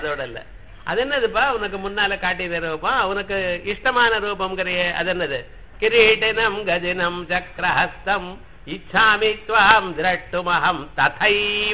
அதோட இல்ல அது என்னதுப்பா உனக்கு முன்னால காட்டிய ரூபம் உனக்கு இஷ்டமான ரூபம்ங்கிறியே அது என்னது கிரீட்டினம் கஜினம் சக்கரஹஸ்தம் இச்சாமி துவாம் திரட்டுமஹம் ததைவ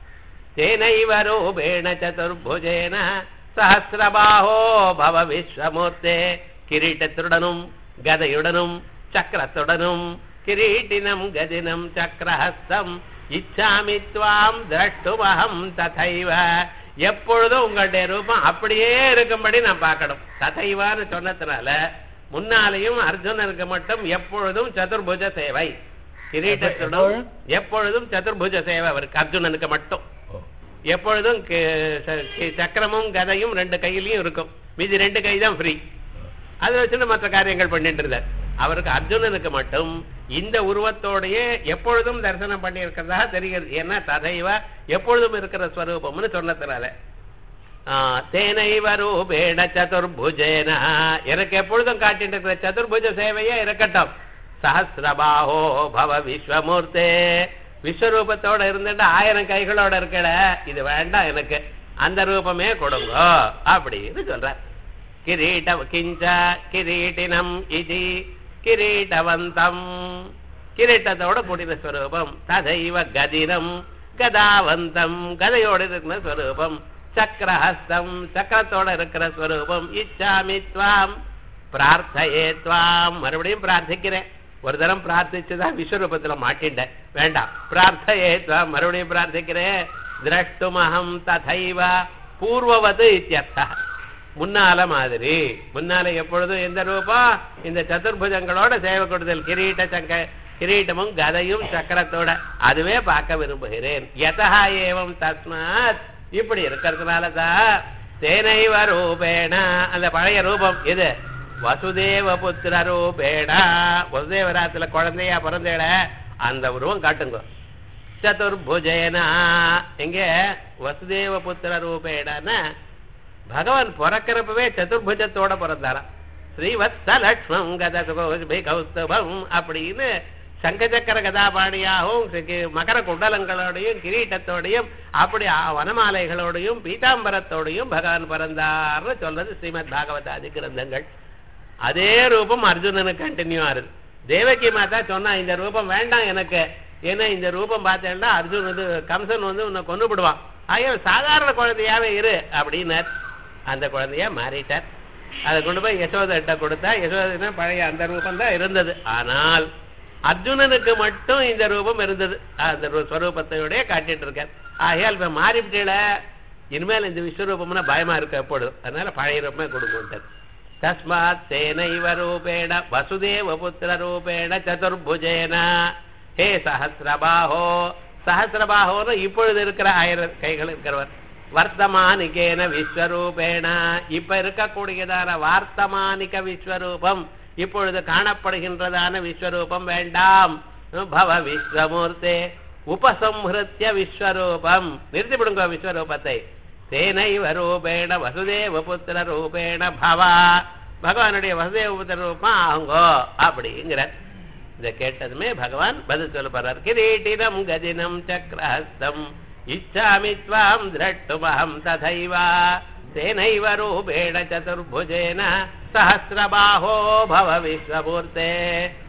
தேனைவ ரூபேண சதுர்புஜேன சஹசிரபாஹோ பவ விஸ்வமூர்த்தே கிரீட்டத்துடனும் கதையுடனும் சக்கரத்துடனும் கிரீட்டினம் கதினம் சக்கரஹஸ்தம் இச்சாமி துவாம் திரட்டுமஹம் ததைவ எப்பொழுதும் உங்களுடைய ரூபம் அப்படியே இருக்கும்படி நான் பார்க்கணும் ததைவான்னு சொன்னதுனால முன்னாலேயும் அர்ஜுனனுக்கு மட்டும் எப்பொழுதும் சதுர்புஜ சேவை கிரீட்டத்துடன் எப்பொழுதும் சதுர்புஜ சேவை அவருக்கு அர்ஜுனனுக்கு மட்டும் எப்பொழுதும் கி- ச- கி- சக்கரமும் கதையும் ரெண்டு கையிலயும் இருக்கும் மீதி ரெண்டு கை தான் ஃப்ரீ அதை வச்சுட்டு மற்ற காரியங்கள் பண்ணிட்டு இருந்தார் அவருக்கு அர்ஜுனனுக்கு மட்டும் இந்த உருவத்தோடயே எப்பொழுதும் தரிசனம் பண்ணி இருக்கிறதா தெரிகிறது ஏன்னா ததைவ எப்பொழுதும் இருக்கிற ஸ்வரூபம்னு சொன்னதுனால ஆஹ், தேனைவ ரூபேண சதுர்புஜேன எனக்கு எப்பொழுதும் காட்டிட்டு இருக்கிற சதுர்புஜ சேவையே இருக்கட்டும் சஹசிரபாஹோ பவ விஸ்வமூர்த்தே விஸ்வரூபத்தோட இருந்துட்டு ஆயிரம் கைகளோட இருக்கல இது வேண்டாம் எனக்கு அந்த ரூபமே கொடுங்க அப்படின்னு சொல்றார் கிரீட கிஞ்ச கிரீட்டினம் இது கிரீட்டவந்தம் கிரீட்டத்தோட கூடின ஸ்வரூபம் ததைவ கதிரம் கதாவந்தம் கதையோட இருக்கிற ஸ்வரூபம் சக்கரஹஸ்தம் சக்கரத்தோட இருக்கிற ஸ்வரூபம் இச்சாமி துவாம் பிரார்த்தையே துவாம் மறுபடியும் பிரார்த்திக்கிறேன் ஒரு தரம் பிரார்த்திச்சுதான் விஸ்வரூபத்துல மாட்டிண்டேன் வேண்டாம் பிரார்த்தையே துவாம் மறுபடியும் பிரார்த்திக்கிறேன் திரஷ்டுமஹம் ததைவ பூர்வவது இத்தியர்த்தா முன்னால மாதிரி முன்னால எப்பொழுதும் எந்த ரூபம் இந்த சதுர்புஜங்களோட சேவை கொடுதல் கிரீட்ட சங்க கிரீட்டமும் கதையும் சக்கரத்தோட அதுவே பார்க்க விரும்புகிறேன் யதா ஏவம் தஸ்மாத் இப்படி இருக்கிறதுனால தான் தேனைவ ரூபேண அந்த பழைய ரூபம் இது வசுதேவ புத்திர ரூபேண வசுதேவராத்துல குழந்தையா பிறந்தேட அந்த உருவம் காட்டுங்க சதுர்புஜேனா எங்க வசுதேவ புத்திர ரூபேடன்னா பகவான் பிறக்கிறப்பவே சதுர்புஜத்தோட பிறந்தாராம் ஸ்ரீவத்ஸ லக்ஷ்மம் கத சுகோஜ்பி கௌஸ்தபம் அப்படின்னு சங்கச்சக்கர கதாபாணியாகவும் சி- மகர குண்டலங்களோடையும் கிரீட்டத்தோடையும் அப்படி ஆ- வனமாலைகளோடையும் பீதாம்பரத்தோடையும் பகவான் பிறந்தார்னு சொல்றது ஸ்ரீமத் பாகவதாதி கிரந்தங்கள் அதே ரூபம் அர்ஜுனனுக்கு கண்டினியூ ஆகுது தேவகி மாதா சொன்னா இந்த ரூபம் வேண்டாம் எனக்கு ஏன்னா இந்த ரூபம் பார்த்தேன்னா அர்ஜுன் வந்து கம்சன் வந்து உன்னை கொண்டு விடுவான் ஆகிய சாதாரண குழந்தையாவே இரு அப்படின்னார் அந்த குழந்தையா மாறிட்டார் அதை கொண்டு போய் யசோதட்ட கொடுத்தா யசோதனா பழைய அந்த ரூபம் தான் இருந்தது ஆனால் அர்ஜுனனுக்கு மட்டும் இந்த ரூபம் இருந்தது அந்த ரூ- ஸ்வரூபத்தையோடய காட்டிட்டு இருக்கார் ஆகையால் இப்ப மாறிவிட்டீல இனிமேல் இந்த விஸ்வரூபம்னா பயமா இருக்கு எப்பொழுதும் அதனால பழைய ரூபமே கொடுக்கின்றது தஸ்மாத் தேனைவ ரூபேண வசுதேவ புத்திர ரூபேண சதுர்புஜேன ஹே சஹசிரபாஹோ சஹசிரபாஹோன்னு இப்பொழுது இருக்கிற ஆயிரம் கைகள் இருக்கிறவர் வர்த்தமானிகேன விஸ்வரூபேண இப்ப இருக்கக்கூடியதான வார்த்தமானிக விஸ்வரூபம் இப்பொழுது காணப்படுகின்றதான விஸ்வரூபம் வேண்டாம் பவ விஸ்வமூர்த்தே உபசம்ஹிருத்திய விஸ்வரூபம் நிறுத்திவிடுங்க விஸ்வரூபத்தை தேனைவ ரூபேண வசுதேவ புத்திர ரூபேண பவா பகவானுடைய வசுதேவ புத்திர ரூபம் ஆகுங்கோ அப்படிங்கிற இத கேட்டதுமே பகவான் பதில் சொல்ல போறார் கிரீட்டினம் கதினம் சக்கரஹஸ்தம் இச்சாமி துவாம் திரட்டுமஹம் ததைவா தேனைவ ரூபேண சதுர்புஜேன சஹசிரபாஹோ பவ விஸ்வமூர்த்தே